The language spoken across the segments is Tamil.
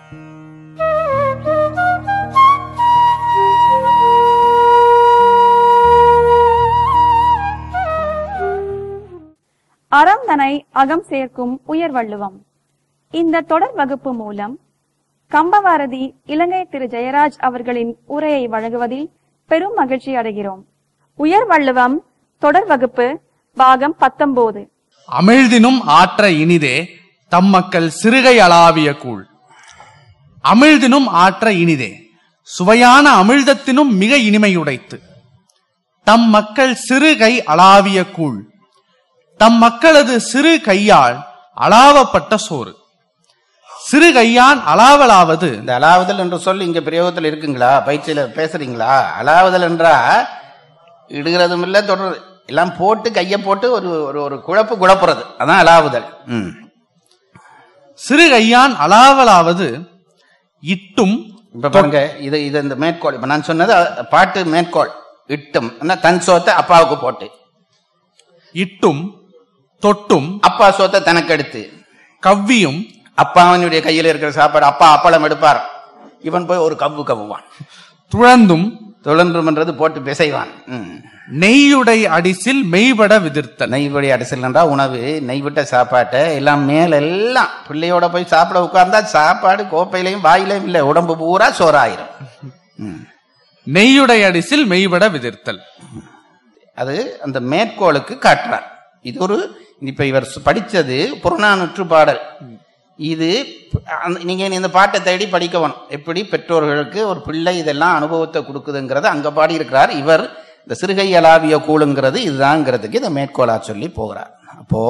அறம் தனை அகம் சேர்க்கும் உயர் வள்ளுவம் இந்த தொடர் வகுப்பு மூலம் கம்பவாரதி இலங்கை திரு ஜெயராஜ் அவர்களின் உரையை வழங்குவதில் பெரும் மகிழ்ச்சி அடைகிறோம் உயர் வள்ளுவம் தொடர் வகுப்பு பாகம் பத்தொன்பது அமிழ்தினும் ஆற்ற இனிதே தம் மக்கள் சிறுகை அளாவிய கூழ் அமிழ்தினும் ஆற்ற இனிதே சுவையான அமிழ்தத்தினும் மிக இனிமையுடைத்து தம் மக்கள் சிறுகை அளாவிய கூழ் தம் மக்களது சிறு கையால் அளாவப்பட்ட சோறு சிறு கையான் அளாவலாவது இந்த அலாவுதல் என்ற சொல் இங்க பிரயோகத்தில் இருக்குங்களா பயிற்சியில பேசுறீங்களா அலாவுதல் என்றா இடுகிறதும் இல்ல தொடர்றது எல்லாம் போட்டு கையை போட்டு ஒரு ஒரு ஒரு குழப்பு குழப்புறது அதான் அலாவுதல் ம் சிறு கையான் அளாவலாவது இட்டும் இப்ப பாருங்க இது இது இந்த மேற்கோள் இப்ப நான் சொன்னது அஹ், பாட்டு மேற்கோள் இட்டும் என்ன, தன் சோத்தை அப்பாவுக்கு போட்டு இட்டும் தொட்டும் அப்பா சோத்தை தனக்கு எடுத்து கவ்வியும் அப்பாவனுடைய கையில் இருக்கிற சாப்பாடு அப்பா அப்பளம் எடுப்பார் இவன் போய் ஒரு கவ்வு கவ்வுவான் துழந்தும் துளன்றும்ன்றது போட்டு பிசைவான் ம். நெய்யுடை அடிசில் மெய்பட விதிர்த்தல் நெய்வழி அடிசல்ன்றா உணவு நெய் விட்ட சாப்பாட்டை எல்லாம் மேல எல்லாம் பிள்ளையோட போய் சாப்பிட உட்கார்ந்தா சாப்பாடு கோப்பையிலையும் வாயிலையும் இல்லை உடம்பு பூரா சோறாயிரும் ம். நெய்யுடை அடிசில் மெய்பட விதிர்த்தல் அது அந்த மேற்கோளுக்கு காட்டுறார் இது ஒரு இப்ப இவர் படிச்சது புறநானூற்று பாடல் இது அந்த- நீங்க இந்த பாட்டை தேடி படிக்கணும் எப்படி பெற்றோர்களுக்கு ஒரு பிள்ளை இதெல்லாம் அனுபவத்தை கொடுக்குதுங்கிறத அங்க பாடி இருக்கிறார் இவர் இந்த சிறுகை அலாவிய கூழுங்கிறது இதுதாங்கிறதுக்கு இதை மேற்கோளா சொல்லி போகிறார் அப்போ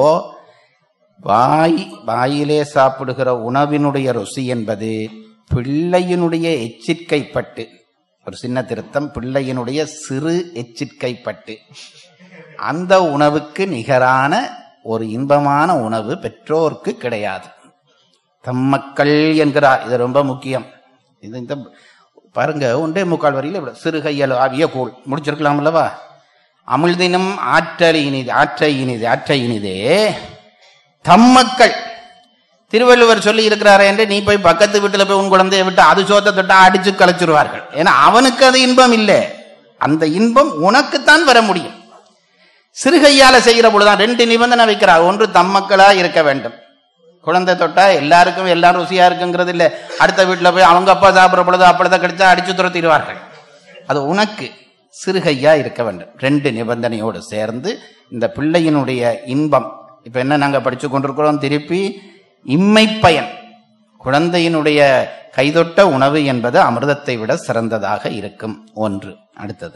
வாய் வாயிலே சாப்பிடுகிற உணவினுடைய ருசி என்பது பிள்ளையினுடைய எச்சிற்கைப்பட்டு ஒரு சின்ன திருத்தம் பிள்ளையினுடைய சிறு எச்சிற்கைப்பட்டு அந்த உணவுக்கு நிகரான ஒரு இன்பமான உணவு பெற்றோர்க்கு கிடையாது தம்மக்கள் என்கிறார் இது ரொம்ப முக்கியம் இது இந்த பாருங்க ஒன்றே முக்கால் வரியில இவ்வளவு சிறுகையல் ஆவிய கூழ் முடிச்சிருக்கலாம் அல்லவா அமிழ்தினும் ஆற்றல் இனிது ஆற்ற இனிது ஆற்ற இனிதே தம்மக்கள் திருவள்ளுவர் சொல்லி இருக்கிறாரே என்று நீ போய் பக்கத்து வீட்டுல போய் உன் குழந்தைய விட்டு அது சோத்தை தொட்டா அடிச்சு கலைச்சிருவார்கள் ஏன்னா அவனுக்கு அது இன்பம் இல்லை அந்த இன்பம் உனக்குத்தான் வர முடியும் சிறுகையால செய்கிற பொழுதுதான் ரெண்டு நிபந்தனை வைக்கிறார் ஒன்று தம்மக்களா இருக்க வேண்டும் குழந்தை தொட்டா எல்லாருக்கும் எல்லாம் ருசியா இருக்குங்கிறது இல்ல அடுத்த வீட்டுல போய் அவங்க அப்பா சாப்பிடுற பொழுது அப்பளத்தை கடிச்சா அடிச்சு துரத்திடுவார்கள் அது உனக்கு சிறுகையா இருக்க வேண்டும் ரெண்டு நிபந்தனையோடு சேர்ந்து இந்த பிள்ளையினுடைய இன்பம் இப்ப என்ன நாங்க படிச்சு கொண்டிருக்கிறோம் திருப்பி இம்மை பயன் குழந்தையினுடைய கைதொட்ட உணவு என்பது அமிர்தத்தை விட சிறந்ததாக இருக்கும் ஒன்று அடுத்தது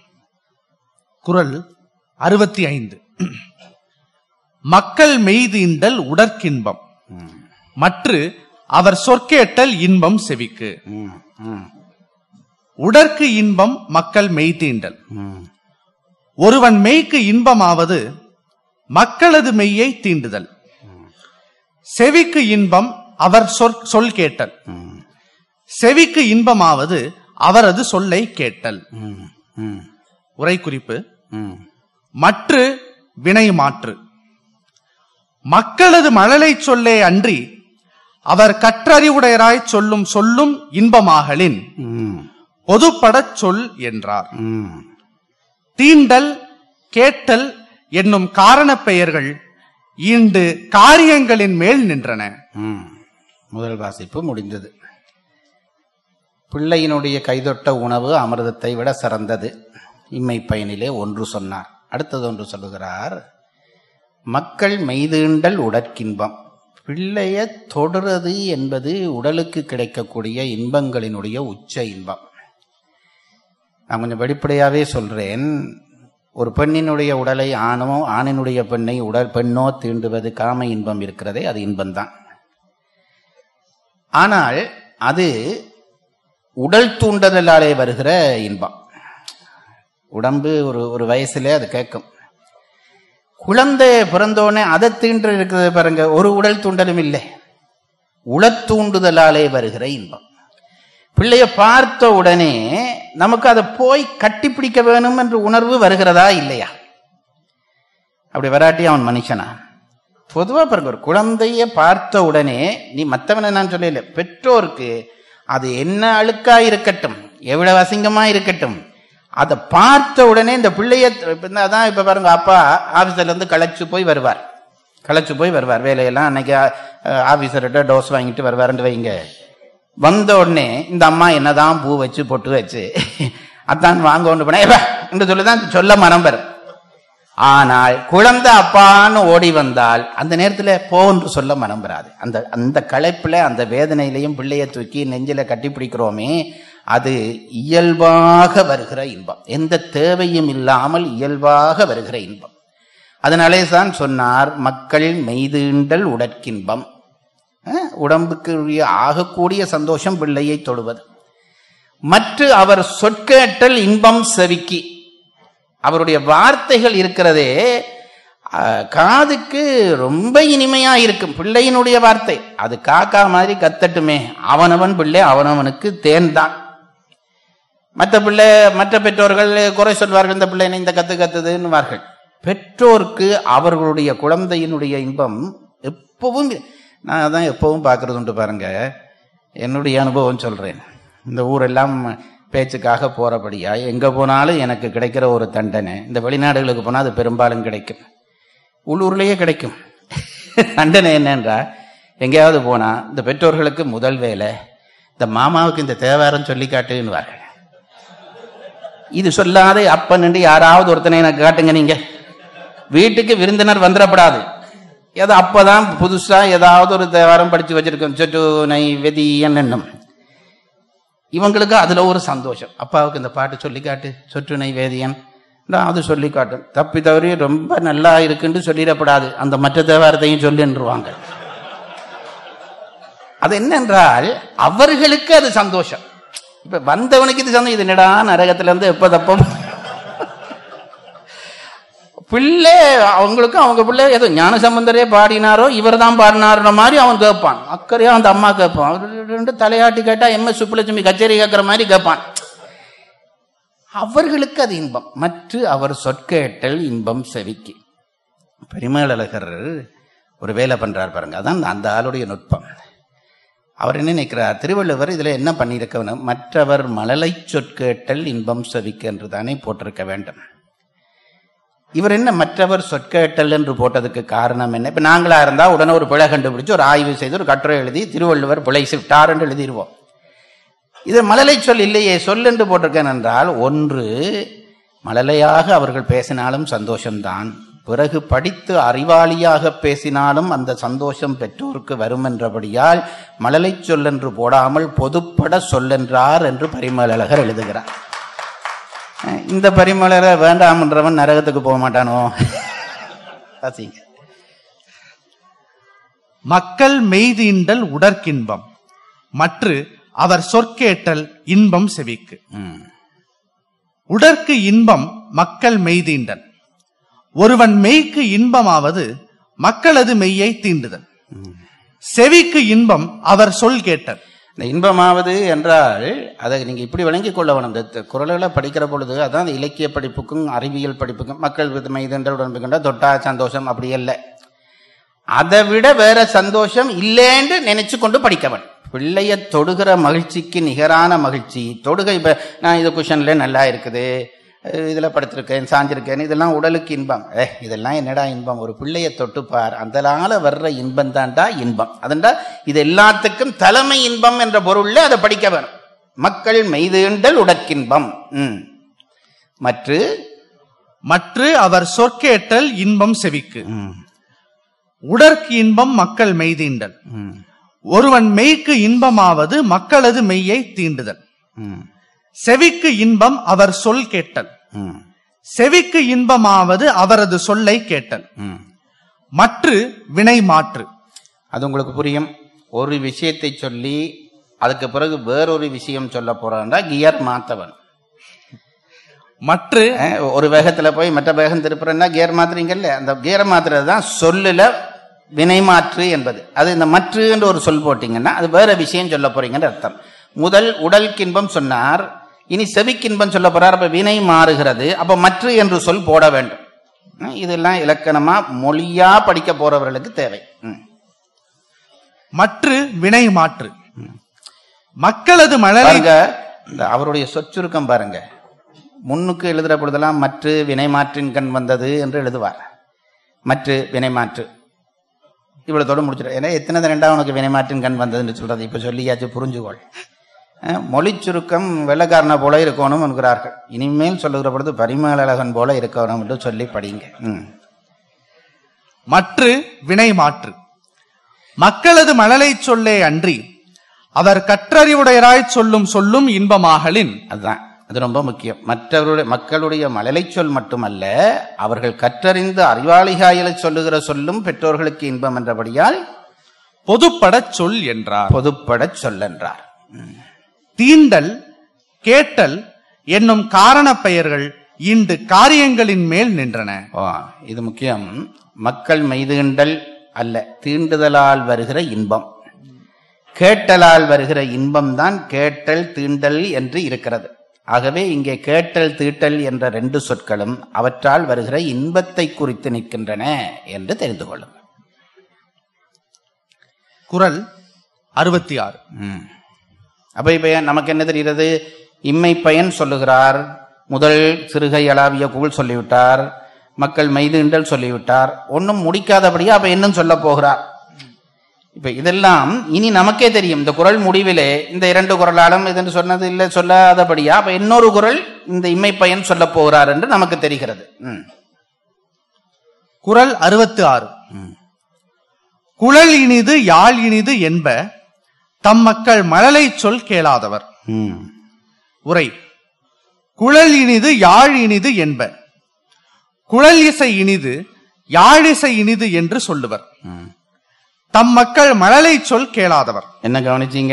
குரல் அறுபத்தி ஐந்து மக்கள் மெய்தீண்டல் உடற்கின்பம் மற்று அவர் சொற்கேட்டல் இன்பம் செவிக்கு ம், ம், உடற்கு இன்பம் மக்கள் மெய்தீண்டல் ம். ஒருவன் மெய்க்கு இன்பமாவது மக்களது மெய்யை தீண்டுதல் செவிக்கு இன்பம் அவர் சொற் சொல் கேட்டல் ம், செவிக்கு இன்பமாவது அவரது சொல்லை கேட்டல் ம், ம், உரை குறிப்பு ம். மற்று வினை மாற்று மக்களது மழலை சொல்லே அன்றி அவர் கற்றறிவுடையராய் சொல்லும் சொல்லும் இன்பமாகலின் ம், பொதுப்படச் சொல் என்றார் ம். தீண்டல் கேட்டல் என்னும் காரணப் பெயர்கள் ஈண்டு காரியங்களின் மேல் நின்றன ம். முதல் வாசிப்பு முடிந்தது பிள்ளையினுடைய கைதொட்ட உணவு அமிர்தத்தை விட சிறந்தது இம்மை பயனிலே ஒன்று சொன்னார் அடுத்தது ஒன்று சொல்லுகிறார் மக்கள் மெய்தீண்டல் உடற்கின்பம் பிள்ளைய தொடுறது என்பது உடலுக்கு கிடைக்கக்கூடிய இன்பங்களினுடைய உச்ச இன்பம் நான் கொஞ்சம் வெளிப்படையாவே சொல்றேன் ஒரு பெண்ணினுடைய உடலை ஆணோ ஆணினுடைய பெண்ணை உடல் பெண்ணோ தீண்டுவது காம இன்பம் இருக்கிறதே அது இன்பம்தான் ஆனால் அது உடல் தூண்டுதலாலே வருகிற இன்பம் உடம்பு ஒரு ஒரு வயசுல அது கேட்கும் குழந்தை பிறந்தோடனே அதை தீண்டு இருக்கிறது பாருங்க ஒரு உடல் தூண்டலும் இல்லை உளத்தூண்டுதலாலே வருகிற இன்பம் பிள்ளைய பார்த்த உடனே நமக்கு அதை போய் கட்டிப்பிடிக்க வேணும் என்ற உணர்வு வருகிறதா இல்லையா அப்படி வராட்டி அவன் மனுஷனா பொதுவா பாருங்க ஒரு குழந்தைய பார்த்த உடனே நீ மத்தவனை நான் சொல்லல பெற்றோருக்கு அது என்ன அழுக்கா இருக்கட்டும் எவ்வளவு அசிங்கமா இருக்கட்டும் அதை பார்த்த உடனே இந்த பிள்ளைய இப்ப இந்த அதான் இப்ப பாருங்க அப்பா ஆபீஸ்ல இருந்து களைச்சு போய் வருவார் களைச்சு போய் வருவார் வேலையெல்லாம் அன்னைக்கு ஆபீசர்கிட்ட டோஸ் வாங்கிட்டு வருவாருன்னு வைங்க வந்த உடனே இந்த அம்மா என்னதான் பூ வச்சு பொட்டு வச்சு அதான் வாங்க ஒன்று பண்ண என்று சொல்லிதான் சொல்ல மரம்பர் ஆனால் குழந்தை அப்பான்னு ஓடி வந்தால் அந்த நேரத்துல போ என்று சொல்ல மனம் வராது அந்த அந்த களைப்புல அந்த வேதனையிலையும் பிள்ளைய தூக்கி நெஞ்சில கட்டி பிடிக்கிறோமே அது இயல்பாக வருகிற இன்பம் எந்த தேவையும் இல்லாமல் இயல்பாக வருகிற இன்பம் அதனாலே தான் சொன்னார் மக்கள் மெய்தீண்டல் உடற்கின்பம் அஹ், உடம்புக்கு உரிய ஆகக்கூடிய சந்தோஷம் பிள்ளையை தொடுவது மற்ற அவர் சொற்கேட்டல் இன்பம் செவிக்கி அவருடைய வார்த்தைகள் இருக்கிறதே அஹ், காதுக்கு ரொம்ப இனிமையா இருக்கும் பிள்ளையினுடைய வார்த்தை அது காக்கா மாதிரி கத்தட்டுமே அவனவன் பிள்ளை அவனவனுக்கு தேன் தான் மற்ற பிள்ளை மற்ற பெற்றோர்கள் குறை சொல்வார்கள் இந்த பிள்ளை என்ன இந்த கத்து கத்துதுன்னுவார்கள் பெற்றோருக்கு அவர்களுடைய குழந்தையினுடைய இன்பம் எப்பவும் நான் அதான் எப்பவும் பார்க்கறது உண்டு பாருங்க என்னுடைய அனுபவம் சொல்றேன் இந்த ஊரெல்லாம் பேச்சுக்காக போறபடியா எங்க போனாலும் எனக்கு கிடைக்கிற ஒரு தண்டனை இந்த வெளிநாடுகளுக்கு போனால் அது பெரும்பாலும் கிடைக்கும் உள்ளூர்லயே கிடைக்கும் தண்டனை என்னன்றா எங்கேயாவது போனா இந்த பெற்றோர்களுக்கு முதல் வேலை இந்த மாமாவுக்கு இந்த தேவாரம் சொல்லி காட்டுன்னுவார்கள் இது சொல்லாத அப்பன் என்று யாராவது ஒருத்தனை எனக்கு காட்டுங்க நீங்க வீட்டுக்கு விருந்தினர் வந்துடப்படாது ஏதோ அப்பதான் புதுசா ஏதாவது ஒரு தேவாரம் படிச்சு வச்சிருக்கோம் சொட்டு நை வெதி என்னென்னும் இவங்களுக்கு அதுல ஒரு சந்தோஷம் அப்பாவுக்கு இந்த பாட்டு சொல்லி காட்டு சொட்டு நை வேதியன் நான் அது சொல்லி காட்டும் தப்பி தவறி ரொம்ப நல்லா இருக்குன்னு சொல்லிடப்படாது அந்த மற்ற தேவாரத்தையும் சொல்லின்றுவாங்க அது என்னென்றால் அவர்களுக்கு அது சந்தோஷம் இப்ப வந்தவனுக்கு இது சந்தோஷம் இது என்னடா நரகத்துல இருந்து எப்ப தப்பம் பிள்ளை அவங்களுக்கு அவங்க பிள்ளை ஏதோ ஞான சம்பந்தரே பாடினாரோ இவர் தான் பாடினாரோ மாதிரி அவன் கேட்பான் அக்கறையா அந்த அம்மா கேட்பான் அவர் ரெண்டு தலையாட்டி கேட்டா எம் எஸ் சுப்புலட்சுமி கச்சேரி கேட்கிற மாதிரி கேட்பான் அவர்களுக்கு அது இன்பம் மற்ற அவர் சொற்கேட்டல் இன்பம் செவிக்கு பெருமேலழகர் ஒரு வேலை பண்றார் பாருங்க அதான் அந்த ஆளுடைய நுட்பம் அவர் என்ன நினைக்கிறார் திருவள்ளுவர் இதுல என்ன பண்ணியிருக்கணும் மற்றவர் மழலை சொற்கேட்டல் இன்பம் செவிக்கு என்று தானே போட்டிருக்க வேண்டும் இவர் என்ன மற்றவர் சொற்கேட்டல் என்று போட்டதுக்கு காரணம் என்ன இப்ப நாங்களா இருந்தா உடனே ஒரு பிழை கண்டுபிடிச்சு ஒரு ஆய்வு செய்து ஒரு கட்டுரை எழுதி திருவள்ளுவர் பிழை சிட்டார் என்று எழுதிடுவோம் இது மழலை சொல் இல்லையே சொல் என்று போட்டிருக்கேன் என்றால் ஒன்று மழலையாக அவர்கள் பேசினாலும் சந்தோஷம்தான் பிறகு படித்து அறிவாளியாக பேசினாலும் அந்த சந்தோஷம் பெற்றோருக்கு வரும் என்றபடியால் மழலை சொல் என்று போடாமல் பொதுப்பட சொல்லென்றார் என்று பரிமலழகர் எழுதுகிறார் அஹ் இந்த பரிமலரை வேண்டாம்ன்றவன் நரகத்துக்கு போக மாட்டானோ வாசிங்க மக்கள் மெய்தீண்டல் உடற்கின்பம் மற்று அவர் சொற்கேட்டல் இன்பம் செவிக்கு ம். உடற்கு இன்பம் மக்கள் மெய்தீண்டல் ஒருவன் மெய்க்கு இன்பமாவது மக்களது மெய்யை தீண்டுதல் செவிக்கு இன்பம் அவர் சொல் கேட்டல் இந்த இன்பமாவது என்றால் அதை நீங்க இப்படி விளங்கிக் கொள்ள வேணும் இந்த த- குறள்களை படிக்கிற பொழுது அதான் அந்த இலக்கிய படிப்புக்கும் அறிவியல் படிப்புக்கும் மக்கள் வித் மைதென்ற உடன்பு தொட்டா சந்தோஷம் அப்படி அல்ல அதை விட வேற சந்தோஷம் இல்லைன்னு நினைச்சு கொண்டு படிக்கவன் பிள்ளைய தொடுகிற மகிழ்ச்சிக்கு நிகரான மகிழ்ச்சி தொடுகை இப்ப நான் இது குஷன்ல நல்லா இருக்குது அஹ் இதுல படுத்திருக்கேன் சாஞ்சிருக்கேன் இதெல்லாம் உடலுக்கு இன்பம் ஏ இதெல்லாம் என்னடா இன்பம் ஒரு பிள்ளைய தொட்டுப்பார் அதனால வர்ற இன்பம் தான்டா இன்பம் அதண்டா இது எல்லாத்துக்கும் தலைமை இன்பம் என்ற பொருள்ல அதை படிக்க வேணும் மக்கள் மெய்தீண்டல் உடற்கின்பம் ம் மற்ற மற்று அவர் சொற்கேட்டல் இன்பம் செவிக்கு ம், உடற்கு இன்பம் மக்கள் மெய்தீண்டல் ம், ஒருவன் மெய்க்கு இன்பமாவது மக்களது மெய்யை தீண்டுதல் ம், செவிக்கு இன்பம் அவர் சொல் கேட்டல் ம், செவிக்கு இன்பமாவது அவரது சொல்லை கேட்டல் ம். மற்று வினை மாற்று அது உங்களுக்கு புரியும் ஒரு விஷயத்தை சொல்லி அதுக்கு பிறகு வேறொரு விஷயம் சொல்ல போறான்டா கியர் மாத்தவன் மற்று அஹ், ஒரு வேகத்துல போய் மற்ற வேகம் திருப்புறேன்னா கியர் மாத்துறீங்கல்ல அந்த கியர் மாத்துறது தான் சொல்லுல வினை மாற்று என்பது அது இந்த மற்று என்ற ஒரு சொல் போட்டீங்கன்னா அது வேற விஷயம் சொல்ல போறீங்கன்னு அர்த்தம் முதல் உடல்கின்பம் சொன்னார் இனி செவிக்கின்பம் சொல்ல போறார் அப்ப வினை மாறுகிறது அப்ப மற்று என்று சொல் போட வேண்டும் ம், இதெல்லாம் இலக்கணமா மொழியா படிக்க போறவர்களுக்கு தேவை ம். மற்று வினை மாற்று மக்களது மழலை பாருங்க இந்த அவருடைய சொச்சுருக்கம் பாருங்க முன்னுக்கு எழுதுற பொழுதெல்லாம் மற்ற வினை மாற்றின் கண் வந்தது என்று எழுதுவார் மற்ற வினை மாற்று இவ்வளோத்தோடு முடிச்சிடும் ஏன்னா எத்தனை ரெண்டாவது உனக்கு வினை மாற்றின் கண் வந்ததுன்னு சொல்றது இப்ப சொல்லியாச்சு புரிஞ்சுகொள் அஹ், மொழிச் சுருக்கம் வெள்ளக்காரனை போல இருக்கணும் என்கிறார்கள் இனிமேல் சொல்லுகிற பொழுது பரிமளகன் போல இருக்கணும் என்று சொல்லி படிங்க ம் மற்று வினை மாற்று மக்களது மழலை சொல்லே அன்றி அவர் கற்றறிவுடையராய் சொல்லும் சொல்லும் இன்பமாகலின் அதுதான் அது ரொம்ப முக்கியம் மற்றவருடைய மக்களுடைய மழலை சொல் மட்டுமல்ல அவர்கள் கற்றறிந்து அறிவாளிகாயில சொல்லுகிற சொல்லும் பெற்றோர்களுக்கு இன்பம் என்றபடியால் பொதுப்படச் சொல் என்றார் பொதுப்படச் சொல்லென்றார் தீண்டல் கேட்டல் என்னும் காரணப் பெயர்கள் இன்று காரியங்களின் மேல் நின்றன ஓ இது முக்கியம் மக்கள் மெய்துகின்றல் அல்ல தீண்டுதலால் வருகிற இன்பம் கேட்டலால் வருகிற இன்பம் தான் கேட்டல் தீண்டல் என்று இருக்கிறது ஆகவே இங்கே கேட்டல் தீட்டல் என்ற ரெண்டு சொற்களும் அவற்றால் வருகிற இன்பத்தை குறித்து நிற்கின்றன என்று தெரிந்து கொள்ளும் குரல் அறுபத்தி ஆறு ம். அப்ப இப்ப நமக்கு என்ன தெரிகிறது இம்மை பயன் சொல்லுகிறார் முதல் சிறுகை அளாவிய கூழ் சொல்லிவிட்டார் மக்கள் மைதுண்டல் சொல்லிவிட்டார் ஒன்றும் முடிக்காதபடியா அப்ப இன்னும் சொல்ல போகிறார் இப்ப இதெல்லாம் இனி நமக்கே தெரியும் இந்த குரல் முடிவிலே இந்த இரண்டு குரலாலும் இதுன்னு சொன்னது இல்லை சொல்லாதபடியா அப்ப இன்னொரு குரல் இந்த இம்மை பயன் சொல்ல போகிறார் என்று நமக்கு தெரிகிறது ம். குரல் அறுபத்து ஆறு ம். குழல் இனிது யாழ் இனிது என்ப தம் மக்கள் மழலை சொல் கேளாதவர் ம். உரை குழல் இனிது யாழ் இனிது என்ப குழல் இசை இனிது யாழிசை இனிது என்று சொல்லுவர் ம். தம் மக்கள் மழலை சொல் கேளாதவர் என்ன கவனிச்சீங்க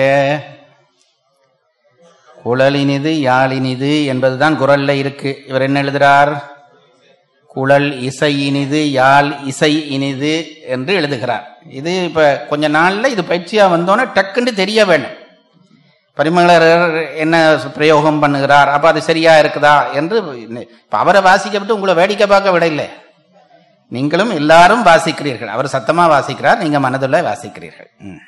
குழலினிது யாழினிது என்பதுதான் குரல்ல இருக்கு இவர் என்ன எழுதுறார் குழல் இசை இனிது யாழ் இசை இனிது என்று எழுதுகிறார் இது இப்ப கொஞ்ச நாள்ல இது பயிற்சியா வந்தோன்னே டக்குன்னு தெரிய வேணும் பரிமளர் என்ன பிரயோகம் பண்ணுகிறார் அப்ப அது சரியா இருக்குதா என்று இப்ப அவரை வாசிக்கப்பட்டு உங்களை வேடிக்கை பார்க்க விட இல்லை நீங்களும் எல்லாரும் வாசிக்கிறீர்கள் அவர் சத்தமா வாசிக்கிறார் நீங்க மனதுள்ள வாசிக்கிறீர்கள் ம்.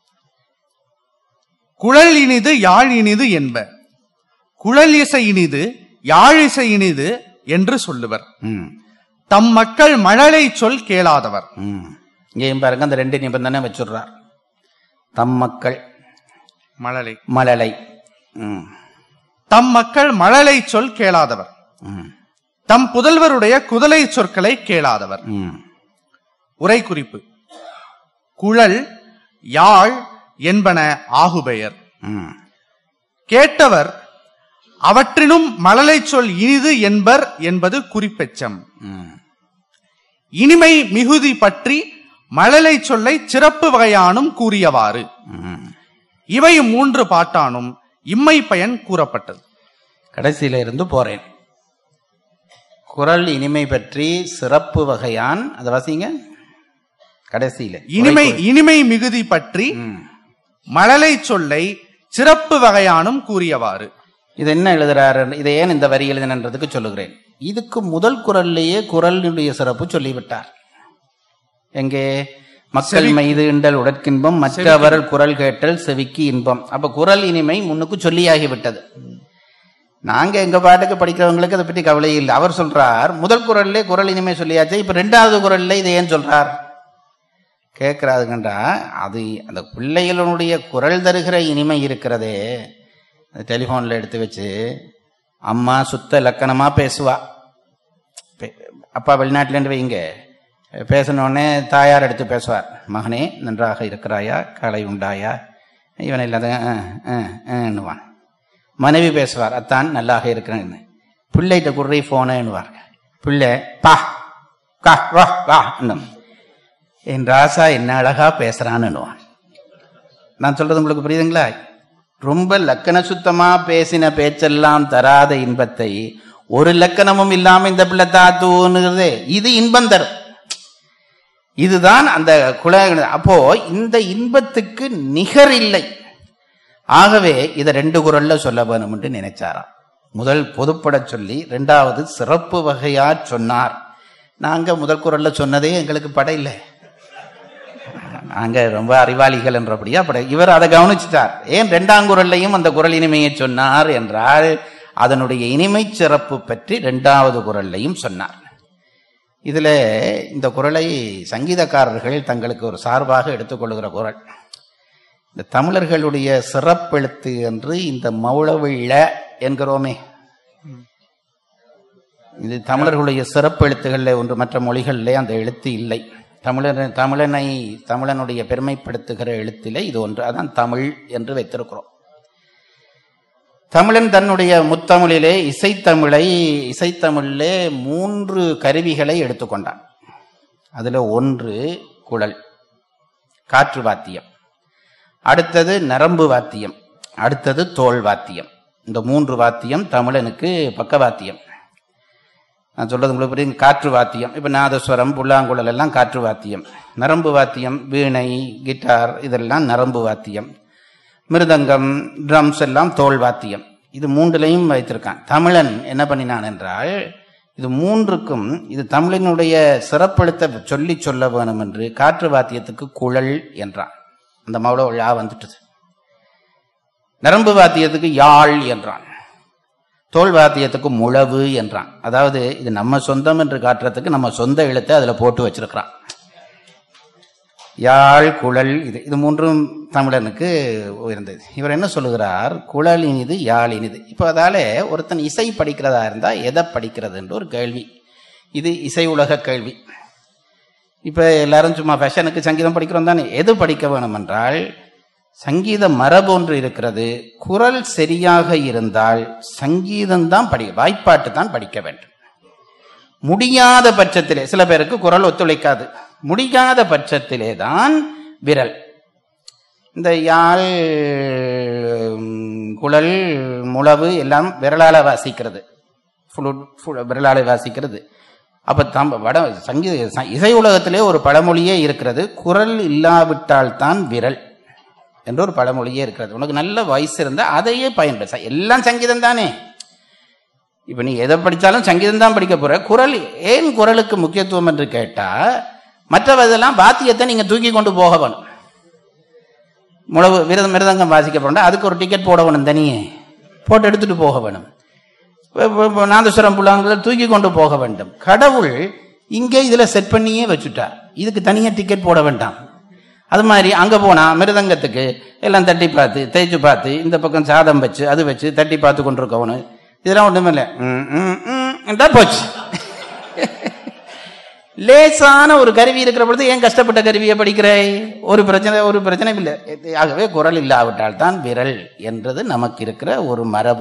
குழல் இனிது யாழ் இனிது என்ப குழல் இசை இனிது யாழிசை இனிது என்று சொல்லுவர் ம் தம் மக்கள் மழலை சொல் கேளாதவர் ம் இங்கேயும் பாருங்க அந்த ரெண்டு நிபந்தனை வச்சுடுறார் தம் மக்கள் மழலை மழலை ம் தம் மக்கள் மழலை சொல் கேளாதவர் ம் தம் புதல்வருடைய குதலை சொற்களை கேளாதவர் ம் உரை குறிப்பு குழல் யாழ் என்பன ஆகுபெயர் ம் கேட்டவர் அவற்றினும் மழலை சொல் இனிது என்பர் என்பது குறிப்பெச்சம் ம் இனிமை மிகுதி பற்றி மழலை சொல்லை சிறப்பு வகையானும் கூறியவாறு ம் இவை மூன்று பாட்டானும் இம்மை பயன் கூறப்பட்டது கடைசியில இருந்து போறேன் குரல் இனிமை பற்றி சிறப்பு வகையான் அதை வாசிங்க கடைசியில இனிமை இனிமை மிகுதி பற்றி ம். மழலை சொல்லை சிறப்பு வகையானும் கூறியவாறு இது என்ன எழுதுறாரு இதை ஏன் இந்த வரி எழுதினன்றதுக்கு சொல்லுகிறேன் இதுக்கு முதல் குரல்லையே குரலினுடைய சிறப்பு சொல்லிவிட்டார் எங்கே மக்கள் மைது இண்டல் உடற்கின்பம் மற்றவர் குரல் கேட்டல் செவிக்கு இன்பம் அப்ப குரல் இனிமை முன்னுக்கு சொல்லியாகிவிட்டது நாங்க எங்க பாட்டுக்கு படிக்கிறவங்களுக்கு அதை பற்றி கவலை இல்லை அவர் சொல்றார் முதல் குரல்லே குரல் இனிமை சொல்லியாச்சு இப்ப ரெண்டாவது குரல்ல இதை ஏன் சொல்றார் கேட்கிறாதுங்கன்றா அது அந்த பிள்ளைகளுடைய குரல் தருகிற இனிமை இருக்கிறதே டெலிஃபோனில் எடுத்து வச்சு அம்மா சுத்த லக்கணமாக பேசுவா பே- அப்பா வெளிநாட்டிலேருந்து வைங்க பேசினோடனே தாயார் எடுத்து பேசுவார் மகனே நன்றாக இருக்கிறாயா கலை உண்டாயா இவன் இல்லாத என்னுவான் மனைவி பேசுவார் அத்தான் நல்லாக இருக்கிறேன்னு பிள்ளைகிட்ட குடுறி ஃபோனுவார் பிள்ளை பா கா வா வா என்னும். என் ராசா என்ன அழகா பேசுறான்னுவான் நான் சொல்றது உங்களுக்கு புரியுதுங்களா ரொம்ப லக்கண சுத்தமா பேசின பேச்செல்லாம் தராத இன்பத்தை ஒரு லக்கணமும் இல்லாம இந்த பிள்ளை தாத்துங்கிறதே இது இன்பம் தரும் இதுதான் அந்த குல அப்போ இந்த இன்பத்துக்கு நிகர் இல்லை ஆகவே இதை ரெண்டு குரல்ல சொல்ல வேணும் என்று நினைச்சாராம் முதல் பொதுப்பட சொல்லி ரெண்டாவது சிறப்பு வகையா சொன்னார் நாங்க முதல் குரல்ல சொன்னதே எங்களுக்கு படையில்லை நாங்க ரொம்ப அறிவாளிகள் என்றபடியா படை இவர் அதை கவனிச்சிட்டார் ஏன் ரெண்டாம் குரல்லையும் அந்த குரல் இனிமையை சொன்னார் என்றால் அதனுடைய இனிமை சிறப்பு பற்றி இரண்டாவது குரல்லையும் சொன்னார் இதுல இந்த குரலை சங்கீதக்காரர்கள் தங்களுக்கு ஒரு சார்பாக எடுத்துக்கொள்கிற குரல் இந்த தமிழர்களுடைய சிறப்பெழுத்து என்று இந்த மௌளவிழ என்கிறோமே இது தமிழர்களுடைய சிறப்பு எழுத்துகளில் ஒன்று மற்ற மொழிகளிலே அந்த எழுத்து இல்லை தமிழர் தமிழனை தமிழனுடைய பெருமைப்படுத்துகிற எழுத்திலே இது ஒன்று அதான் தமிழ் என்று வைத்திருக்கிறோம் தமிழன் தன்னுடைய முத்தமிழிலே இசைத்தமிழை இசைத்தமிழிலே மூன்று கருவிகளை எடுத்துக்கொண்டான் அதுல ஒன்று குழல் காற்று வாத்தியம் அடுத்தது நரம்பு வாத்தியம் அடுத்தது தோல் வாத்தியம் இந்த மூன்று வாத்தியம் தமிழனுக்கு பக்கவாத்தியம் நான் சொல்றது உங்களுக்கு புரியுது காற்று வாத்தியம் இப்போ நாதஸ்வரம் புல்லாங்குழல் எல்லாம் காற்று வாத்தியம் நரம்பு வாத்தியம் வீணை கிட்டார் இதெல்லாம் நரம்பு வாத்தியம் மிருதங்கம் ட்ரம்ஸ் எல்லாம் தோல் வாத்தியம் இது மூன்றுலையும் வைத்திருக்கான் தமிழன் என்ன பண்ணினான் என்றால் இது மூன்றுக்கும் இது தமிழினுடைய சிறப்பெழுத்த சொல்லி சொல்ல வேணும் என்று காற்று வாத்தியத்துக்கு குழல் என்றான் அந்த மௌள யா வந்துட்டது நரம்பு வாத்தியத்துக்கு யாழ் என்றான் தோல் வாத்தியத்துக்கு முழவு என்றான் அதாவது இது நம்ம சொந்தம் என்று காட்டுறதுக்கு நம்ம சொந்த எழுத்தை அதுல போட்டு வச்சிருக்கிறான் யாழ் குழல் இது இது மூன்றும் தமிழனுக்கு உயர்ந்தது இவர் என்ன சொல்லுகிறார் குழல் இனிது யாழ் இனிது இப்போ அதால ஒருத்தன் இசை படிக்கிறதா இருந்தா எதை படிக்கிறது என்று ஒரு கேள்வி இது இசை உலக கேள்வி இப்போ எல்லாரும் சும்மா ஃபேஷனுக்கு சங்கீதம் படிக்கிறோம் தானே எது படிக்க வேணும் என்றால் சங்கீத மரபு ஒன்று இருக்கிறது குரல் சரியாக இருந்தால் சங்கீதம் தான் படி வாய்ப்பாட்டு தான் படிக்க வேண்டும் முடியாத பட்சத்திலே சில பேருக்கு குரல் ஒத்துழைக்காது முடியாத பட்சத்திலே தான் விரல் இந்த யாழ் உம், குழல் முழவு எல்லாம் விரலால வாசிக்கிறது flute, flute, விரலால வாசிக்கிறது அப்ப தம் வட சங்கீத ச- இசை உலகத்திலே ஒரு பழமொழியே இருக்கிறது குரல் இல்லாவிட்டால் தான் விரல் என்ற ஒரு பழமொழியே இருக்கிறது உனக்கு நல்ல வயசு இருந்தா அதையே பயன்படுத்த எல்லாம் சங்கீதம் தானே இப்ப நீ எதை படிச்சாலும் சங்கீதம் தான் படிக்க போற குரல் ஏன் குரலுக்கு முக்கியத்துவம் என்று கேட்டா மற்றவதெல்லாம் வாத்தியத்தை நீங்க தூக்கி கொண்டு போக வேணும் முழவு விரதம் மிருதங்கம் வாசிக்க போனா அதுக்கு ஒரு டிக்கெட் போட வேணும் தனியே போட்டு எடுத்துட்டு போக வேணும் இப்ப- இப்ப- இப்ப நாதஸ்வரம் புல்லாங்குழல தூக்கி கொண்டு போக வேண்டும் கடவுள் இங்கே இதுல செட் பண்ணியே வச்சுட்டார் இதுக்கு தனியா டிக்கெட் போட வேண்டாம் அது மாதிரி அங்க போனா மிருதங்கத்துக்கு எல்லாம் தட்டி பார்த்து தேய்ச்சு பார்த்து இந்த பக்கம் சாதம் வச்சு அது வச்சு தட்டி பார்த்து கொண்டிருக்கவனு இதெல்லாம் ஒண்ணுமே இல்லை ம், ம், ம், என்றா போச்சு லேசான ஒரு கருவி இருக்கிற பொழுது ஏன் கஷ்டப்பட்ட கருவியை படிக்கிறாய் ஒரு பிரச்சனை ஒரு பிரச்சனை இல்லை ஆகவே குரல் இல்லாவிட்டால் தான் விரல் என்றது நமக்கு இருக்கிற ஒரு மரபு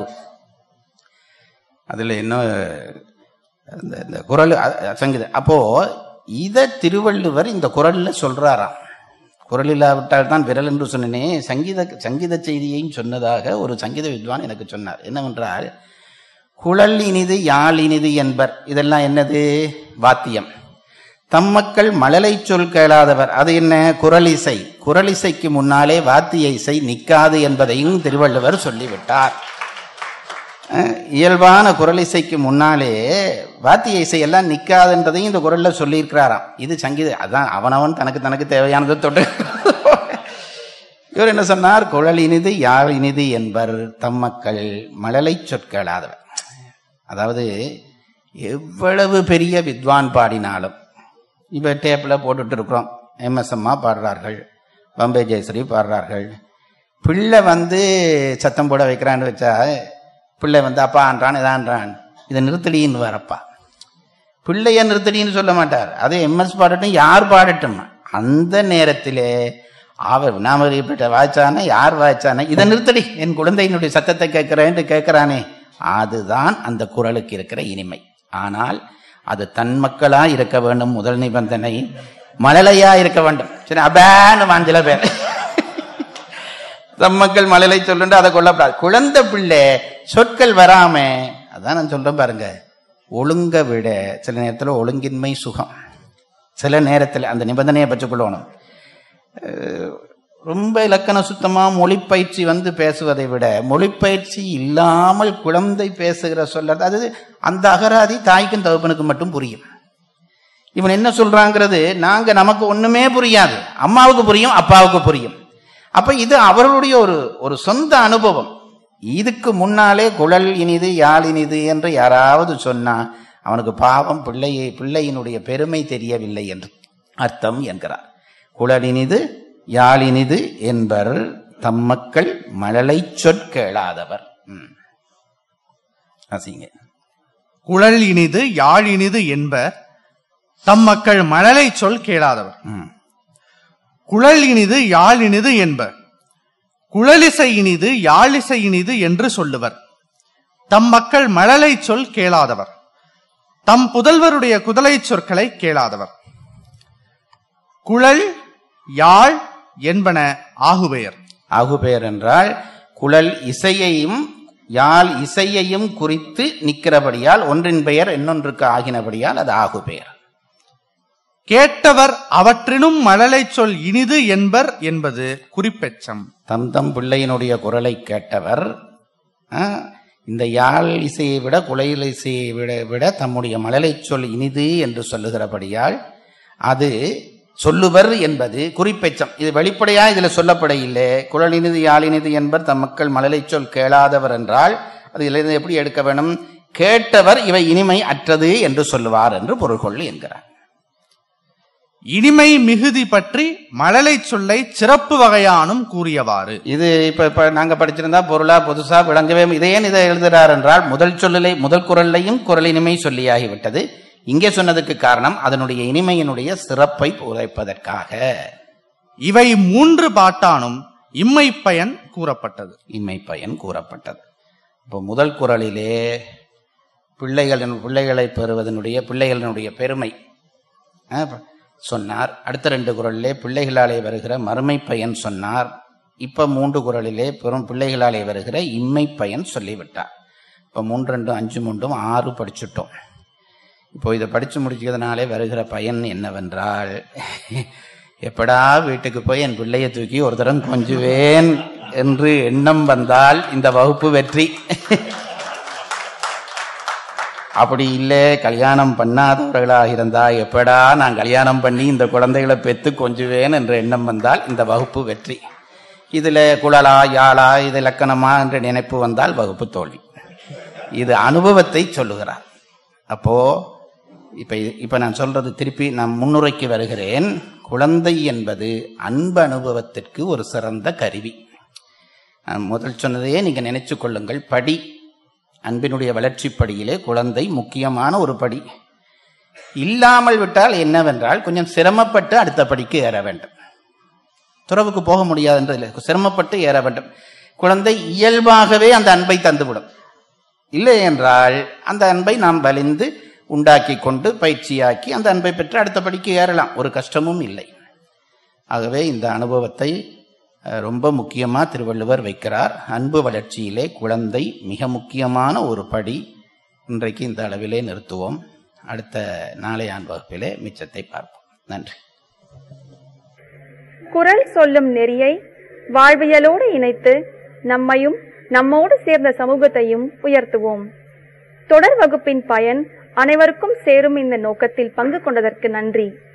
அதுல இன்னும் இந்த இந்த குரல் அ- அ- சங்கீதம் அப்போ இத திருவள்ளுவர் இந்த குரல்ல சொல்றாராம் குரல் இல்லாவிட்டால் தான் விரல் என்று சொன்னனே சங்கீத சங்கீத செய்தியையும் சொன்னதாக ஒரு சங்கீத வித்வான் எனக்கு சொன்னார் என்னவென்றால் குழல் இனிது யாழ் இனிது என்பர் இதெல்லாம் என்னது வாத்தியம் தம்மக்கள் மழலை சொல் கேளாதவர் அது என்ன குரலிசை குரலிசைக்கு முன்னாலே வாத்திய இசை நிற்காது என்பதையும் திருவள்ளுவர் சொல்லிவிட்டார் அஹ், இயல்பான குரலிசைக்கு முன்னாலே வாத்திய இசை எல்லாம் நிற்காதுன்றதையும் இந்த குரல்ல சொல்லியிருக்கிறாராம் இது சங்கீத அதான் அவனவன் தனக்கு தனக்கு தேவையானதை தொட்டு இவர் என்ன சொன்னார் குழல் இனிது யாழ் இனிது என்பர் தம்மக்கள் மழலை சொற்களாதவர் அதாவது எவ்வளவு பெரிய வித்வான் பாடினாலும் இப்போ டேப்பில் போட்டுட்டு இருக்கிறோம் எம்எஸ்எம்மா பாடுறார்கள் பம்பே ஜெயஸ்ரீ பாடுறார்கள் பிள்ளை வந்து சத்தம் போட வைக்கிறான்னு வச்சா பிள்ளை வந்து அப்பான்றான் இதான்றான் இதை நிறுத்தடின்னு வரப்பா பிள்ளைய நிறுத்தடின்னு சொல்ல மாட்டார் அது எம்எஸ் பாடட்டும் யார் பாடட்டும் அந்த நேரத்திலே அவர் வினாமறியப்பட்ட வாய்ச்சானே யார் வாய்ச்சானே இதை நிறுத்தடி என் குழந்தையினுடைய சத்தத்தை கேட்கிறேன்னு கேட்கிறானே அதுதான் அந்த குரலுக்கு இருக்கிற இனிமை ஆனால் அது தன் மக்களா இருக்க வேண்டும் முதல் நிபந்தனை மழலையா இருக்க வேண்டும் சரி அபேன்னு வாஞ்சல பேர் தம் மக்கள் மழலை சொல்லுண்டு அதை கொள்ளப்படாது குழந்தை பிள்ளை சொற்கள் வராம அதான் நான் சொல்றேன் பாருங்க ஒழுங்க விட சில நேரத்துல ஒழுங்கின்மை சுகம் சில நேரத்தில் அந்த நிபந்தனையை பற்றுக்கொள்ளணும் அஹ் ரொம்ப இலக்கண சுத்தமா மொழிப்பயிற்சி வந்து பேசுவதை விட மொழிப்பயிற்சி இல்லாமல் குழந்தை பேசுகிற சொல்ல அது அந்த அகராதி தாய்க்கும் தகப்பனுக்கும் மட்டும் புரியும் இவன் என்ன சொல்றாங்கிறது நாங்க நமக்கு ஒண்ணுமே புரியாது அம்மாவுக்கு புரியும் அப்பாவுக்கு புரியும் அப்ப இது அவர்களுடைய ஒரு ஒரு சொந்த அனுபவம் இதுக்கு முன்னாலே குழல் இனிது யாழ் இனிது என்று யாராவது சொன்னா அவனுக்கு பாவம் பிள்ளையை பிள்ளையினுடைய பெருமை தெரியவில்லை என்று அர்த்தம் என்கிறார் குழல் இனிது யாழ் இனிது என்பர் தம் மக்கள் மழலை சொற்கேளாதவர் ம். வாசிங்க குழல் இனிது யாழ் இனிது என்பர் தம் மக்கள் மழலை சொல் கேளாதவர் ம். குழல் இனிது யாழ் இனிது என்பர் குழலிசை இனிது யாழிசை இனிது என்று சொல்லுவர் தம் மக்கள் மழலை சொல் கேளாதவர் தம் புதல்வருடைய குதலை சொற்களை கேளாதவர் குழல் யாழ் என்பன ஆகுபெயர் ஆகுபெயர் என்றால் குழல் இசையையும் யாழ் இசையையும் குறித்து நிற்கிறபடியால் ஒன்றின் பெயர் இன்னொன்றுக்கு ஆகினபடியால் அது ஆகுபெயர் கேட்டவர் அவற்றினும் மழலை சொல் இனிது என்பர் என்பது குறிப்பெச்சம் தம் தம் பிள்ளையினுடைய குரலை கேட்டவர் ஆ, இந்த யாழ் இசையை விட குழையில் இசையை விட விட தம்முடைய மழலை சொல் இனிது என்று சொல்லுகிறபடியால் அது சொல்லுவர் என்பது குறிப்பெச்சம் இது வெளிப்படையா இதுல சொல்லப்பட இல்லை குழல் இனிது யாழ் இனிது என்பர் தம் மக்கள் மழலை சொல் கேளாதவர் என்றால் அது இதிலிருந்து எப்படி எடுக்க வேணும் கேட்டவர் இவை இனிமை அற்றது என்று சொல்லுவார் என்று பொருள் கொள் என்கிறார் இனிமை மிகுதி பற்றி மழலை சொல்லை சிறப்பு வகையானும் கூறியவாறு இது இப்ப இப்ப நாங்க படிச்சிருந்தா பொருளா புதுசா விளங்கவே இதே ஏன் இதை எழுதுறார் என்றால் முதல் சொல்லிலே முதல் குரல்லையும் குரல் இனிமை சொல்லியாகிவிட்டது இங்கே சொன்னதுக்கு காரணம் அதனுடைய இனிமையினுடைய சிறப்பை உரைப்பதற்காக இவை மூன்று பாட்டானும் இம்மை பயன் கூறப்பட்டது இம்மை பயன் கூறப்பட்டது இப்போ முதல் குரலிலே பிள்ளைகளின் பிள்ளைகளை பெறுவதனுடைய பிள்ளைகளினுடைய பெருமை ஆ, சொன்னார் அடுத்த ரெண்டு குரலிலே பிள்ளைகளாலே வருகிற மறுமை பயன் சொன்னார் இப்ப மூன்று குரலிலே பெரும் பிள்ளைகளாலே வருகிற இம்மை பயன் சொல்லிவிட்டார் இப்ப மூன்று ரெண்டு அஞ்சு மூன்றும் ஆறு படிச்சுட்டோம் இப்போ இதை படிச்சு முடிச்சதுனாலே வருகிற பயன் என்னவென்றால் எப்படா வீட்டுக்கு போய் என் பிள்ளையை தூக்கி ஒரு தரம் கொஞ்சுவேன் என்று எண்ணம் வந்தால் இந்த வகுப்பு வெற்றி அப்படி இல்லை கல்யாணம் பண்ணாதவர்களாக இருந்தா எப்படா நான் கல்யாணம் பண்ணி இந்த குழந்தைகளை பெத்து கொஞ்சுவேன் என்ற எண்ணம் வந்தால் இந்த வகுப்பு வெற்றி இதுல குழலா யாழா இது இலக்கணமா என்ற நினைப்பு வந்தால் வகுப்பு தோல்வி இது அனுபவத்தை சொல்லுகிறார் அப்போ இப்ப இப்ப நான் சொல்றது திருப்பி நான் முன்னுரைக்கு வருகிறேன் குழந்தை என்பது அன்பு அனுபவத்திற்கு ஒரு சிறந்த கருவி நான் முதல் சொன்னதையே நீங்க நினைச்சு கொள்ளுங்கள் படி அன்பினுடைய வளர்ச்சி படியிலே குழந்தை முக்கியமான ஒரு படி இல்லாமல் விட்டால் என்னவென்றால் கொஞ்சம் சிரமப்பட்டு அடுத்த படிக்கு ஏற வேண்டும் துறவுக்கு போக முடியாதுன்றதில்லை சிரமப்பட்டு ஏற வேண்டும் குழந்தை இயல்பாகவே அந்த அன்பை தந்துவிடும் இல்லை என்றால் அந்த அன்பை நாம் வலிந்து உண்டாக்கி கொண்டு பயிற்சியாக்கி அந்த அன்பை பெற்று அடுத்த படிக்கு ஏறலாம் ஒரு கஷ்டமும் இல்லை ஆகவே இந்த அனுபவத்தை அஹ், ரொம்ப முக்கியமா திருவள்ளுவர் வைக்கிறார் அன்பு வளர்ச்சியிலே குழந்தை மிக முக்கியமான ஒரு படி இன்றைக்கு இந்த அளவிலே நிறுத்துவோம் அடுத்த நாளையான் வகுப்பிலே மிச்சத்தை பார்ப்போம் நன்றி குரல் சொல்லும் நெறியை வாழ்வியலோடு இணைத்து நம்மையும் நம்மோடு சேர்ந்த சமூகத்தையும் உயர்த்துவோம் தொடர் வகுப்பின் பயன் அனைவருக்கும் சேரும் இந்த நோக்கத்தில் பங்கு கொண்டதற்கு நன்றி